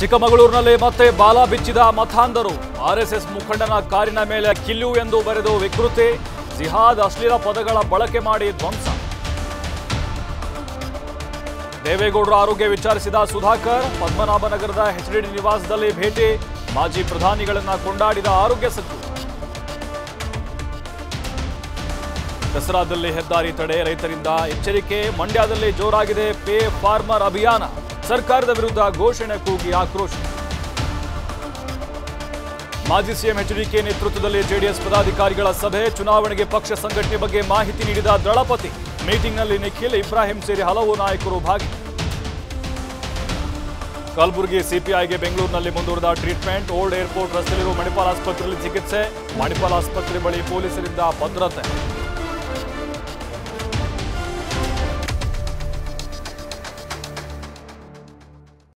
ಚಿಕ್ಕಮಗಳೂರಿನಲ್ಲಿ ಮತ್ತೆ ಬಾಲ ಬಿಚ್ಚಿದ ಮತಾಂಧರು ಆರ್ಎಸ್ಎಸ್ ಮುಖಂಡನ ಕಾರಿನ ಮೇಲೆ ಕಿಲ್ಲು ಎಂದು ಬರೆದು ವಿಕೃತಿ ಜಿಹಾದ್ ಅಶ್ಲೀಲ ಪದಗಳ ಬಳಕೆ ಮಾಡಿ ಧ್ವಂಸ ದೇವೇಗೌಡರ ಆರೋಗ್ಯ ವಿಚಾರಿಸಿದ ಸುಧಾಕರ್ ಪದ್ಮನಾಭನಗರದ ಎಚ್ಡಿಡಿ ನಿವಾಸದಲ್ಲಿ ಭೇಟಿ ಮಾಜಿ ಪ್ರಧಾನಿಗಳನ್ನ ಕೊಂಡಾಡಿದ ಆರೋಗ್ಯ ಸಚಿವ ದಸರಾದಲ್ಲಿ ಹೆದ್ದಾರಿ ತಡೆ ರೈತರಿಂದ ಎಚ್ಚರಿಕೆ ಮಂಡ್ಯದಲ್ಲಿ ಜೋರಾಗಿದೆ ಪೇ ಫಾರ್ಮರ್ ಅಭಿಯಾನ ಸರ್ಕಾರದ ವಿರುದ್ಧ ಘೋಷಣೆ ಕೂಗಿ ಆಕ್ರೋಶ ಮಾಜಿ ಸಿಎಂ ಎಚ್ಡಿಕೆ ನೇತೃತ್ವದಲ್ಲಿ ಜೆಡಿಎಸ್ ಪದಾಧಿಕಾರಿಗಳ ಸಭೆ ಚುನಾವಣೆಗೆ ಪಕ್ಷ ಸಂಘಟನೆ ಬಗ್ಗೆ ಮಾಹಿತಿ ನೀಡಿದ ದಳಪತಿ ಮೀಟಿಂಗ್ನಲ್ಲಿ ನಿಖಿಲ್ ಇಬ್ರಾಹಿಂ ಸೇರಿ ಹಲವು ನಾಯಕರು ಭಾಗಿ ಕಲಬುರಗಿ ಸಿಪಿಐಗೆ ಬೆಂಗಳೂರಿನಲ್ಲಿ ಮುಂದುವರೆದ ಟ್ರೀಟ್ಮೆಂಟ್ ಓಲ್ಡ್ ಏರ್ಪೋರ್ಟ್ ರಸ್ತೆಯಲ್ಲಿರುವ ಮಣಿಪಾಲ್ ಆಸ್ಪತ್ರೆಯಲ್ಲಿ ಚಿಕಿತ್ಸೆ ಮಣಿಪಾಲ್ ಆಸ್ಪತ್ರೆ ಬಳಿ ಪೊಲೀಸರಿಂದ ಭದ್ರತೆ